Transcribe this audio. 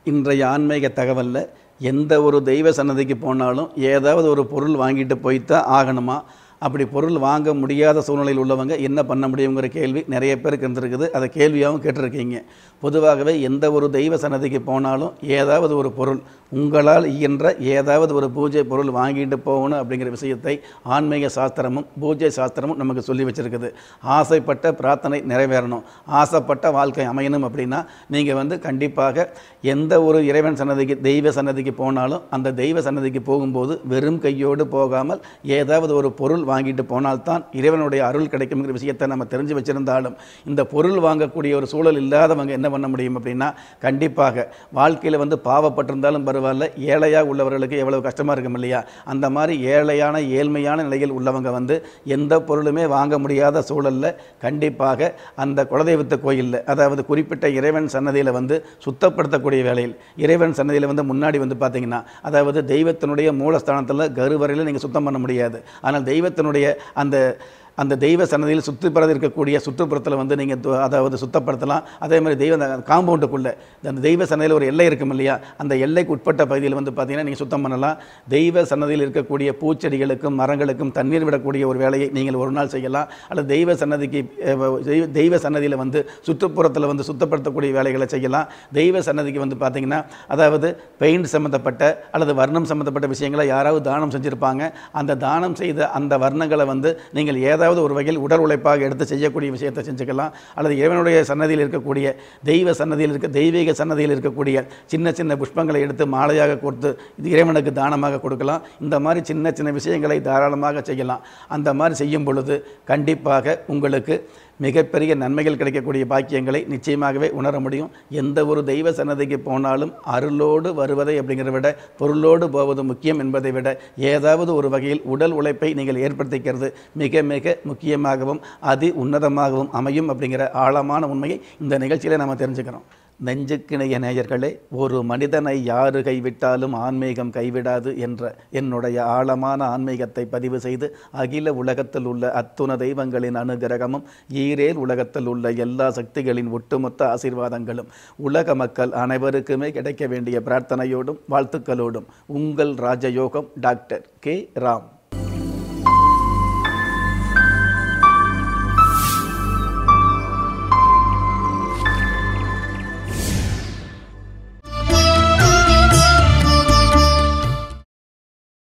இன்றைய ஆன்மீக தகவலில் எந்த ஒரு தெய்வ சன்னதிக்கு போனாலும் ஏதாவது ஒரு பொருள் வாங்கிட்டு போய்த்தான் ஆகணுமா அப்படி பொருள் வாங்க முடியாத சூழ்நிலையில் உள்ளவங்க என்ன பண்ண முடியுங்கிற கேள்வி நிறைய பேருக்கு இருந்திருக்குது அதை கேள்வியாகவும் கேட்டிருக்கீங்க பொதுவாகவே எந்த ஒரு தெய்வ சன்னதிக்கு போனாலும் ஏதாவது ஒரு பொருள் உங்களால் இயன்ற ஏதாவது ஒரு பூஜை பொருள் வாங்கிட்டு போகணும் அப்படிங்கிற விஷயத்தை ஆன்மீக சாஸ்திரமும் பூஜை சாஸ்திரமும் நமக்கு சொல்லி வச்சிருக்குது ஆசைப்பட்ட பிரார்த்தனை நிறைவேறணும் ஆசைப்பட்ட வாழ்க்கை அமையணும் அப்படின்னா நீங்கள் வந்து கண்டிப்பாக எந்த ஒரு இறைவன் சன்னதிக்கு தெய்வ சன்னதிக்கு போனாலும் அந்த தெய்வ சன்னதிக்கு போகும்போது வெறும் கையோடு போகாமல் ஏதாவது ஒரு பொருள் வாங்கிட்டு போனால்தான் இறைவனுடைய அருள் கிடைக்குங்கிற விஷயத்தை நம்ம தெரிஞ்சு வச்சிருந்தாலும் இந்த பொருள் வாங்கக்கூடிய ஒரு சூழல் இல்லாதவங்க என்ன பண்ண முடியும் அப்படின்னா கண்டிப்பாக வாழ்க்கையில் வந்து பாவப்பட்டிருந்தாலும் பரவாயில்ல ஏழையாக உள்ளவர்களுக்கு எவ்வளவு கஷ்டமாக இருக்கும் இல்லையா அந்த மாதிரி ஏழையான ஏழ்மையான நிலையில் உள்ளவங்க வந்து எந்த பொருளுமே வாங்க முடியாத சூழலில் கண்டிப்பாக அந்த குலதெய்வத்த கோயிலில் அதாவது குறிப்பிட்ட இறைவன் சன்னதியில் வந்து சுத்தப்படுத்தக்கூடிய வேலையில் இறைவன் சன்னதியில் வந்து முன்னாடி வந்து பார்த்தீங்கன்னா அதாவது தெய்வத்தினுடைய மூலஸ்தானத்தில் கருவறையில் நீங்கள் சுத்தம் பண்ண முடியாது ஆனால் தெய்வத்தினுடைய அந்த அந்த தெய்வ சன்னதியில் சுற்றுப்புறது இருக்கக்கூடிய சுற்றுப்புறத்தில் வந்து நீங்கள் அதாவது சுத்தப்படுத்தலாம் அதே மாதிரி தெய்வ காம்பவுண்டுக்குள்ளே அந்த தெய்வ சன்னதியில் ஒரு எல்லை இருக்கும் இல்லையா அந்த எல்லைக்கு உட்பட்ட பகுதியில் வந்து பார்த்தீங்கன்னா நீங்கள் சுத்தம் பண்ணலாம் தெய்வ சன்னதியில் இருக்கக்கூடிய பூச்செடிகளுக்கும் மரங்களுக்கும் தண்ணீர் விடக்கூடிய ஒரு வேலையை நீங்கள் ஒரு நாள் செய்யலாம் அல்லது தெய்வ சன்னதிக்கு அஹ், தெய்வ தெய்வ சன்னதியில் வந்து சுற்றுப்புறத்தில் வந்து சுத்தப்படுத்தக்கூடிய வேலைகளை செய்யலாம் தெய்வ சன்னதிக்கு வந்து பார்த்தீங்கன்னா அதாவது பெயிண்ட் சம்மந்தப்பட்ட அல்லது வர்ணம் சம்மந்தப்பட்ட விஷயங்களை யாராவது தானம் செஞ்சுருப்பாங்க அந்த தானம் செய்த அந்த வர்ணங்களை வந்து நீங்கள் ஏதாவது ஒரு வகையில் உடல் உழைப்பாக எடுத்து செய்யக்கூடிய விஷயத்தை செஞ்சுக்கலாம் அல்லது இறைவனுடைய சன்னதியில் இருக்கக்கூடிய தெய்வ சன்னதியில் இருக்க தெய்வீக சன்னதியில் இருக்கக்கூடிய சின்ன சின்ன புஷ்பங்களை எடுத்து மாலையாக கொடுத்து இது இறைவனுக்கு தானமாக கொடுக்கலாம் இந்த மாதிரி சின்ன சின்ன விஷயங்களை தாராளமாக செய்யலாம் அந்த மாதிரி செய்யும் பொழுது கண்டிப்பாக உங்களுக்கு மிகப்பெரிய நன்மைகள் கிடைக்கக்கூடிய பாக்கியங்களை நிச்சயமாகவே உணர முடியும் எந்த ஒரு தெய்வ சன்னதிக்கு போனாலும் அருளோடு வருவதை அப்படிங்கிறத விட பொருளோடு போவது முக்கியம் என்பதை விட ஏதாவது ஒரு வகையில் உடல் உழைப்பை நீங்கள் ஏற்படுத்திக்கிறது மிக மிக முக்கியமாகவும் அதி உன்னதமாகவும் அமையும் அப்படிங்கிற ஆழமான உண்மையை இந்த நிகழ்ச்சியில் நம்ம தெரிஞ்சுக்கிறோம் நெஞ்சுக்கிணைய நேயர்களே ஒரு மனிதனை யாரு கைவிட்டாலும் ஆன்மீகம் கைவிடாது என்ற என்னுடைய ஆழமான ஆன்மீகத்தை பதிவு செய்து அகில உலகத்தில் உள்ள அத்துண தெய்வங்களின் அனுகிரகமும் ஈரேல் உலகத்தில் உள்ள எல்லா சக்திகளின் ஒட்டுமொத்த ஆசீர்வாதங்களும் உலக மக்கள் அனைவருக்குமே கிடைக்க வேண்டிய பிரார்த்தனையோடும் வாழ்த்துக்களோடும் உங்கள் ராஜயோகம் டாக்டர் கே ராம்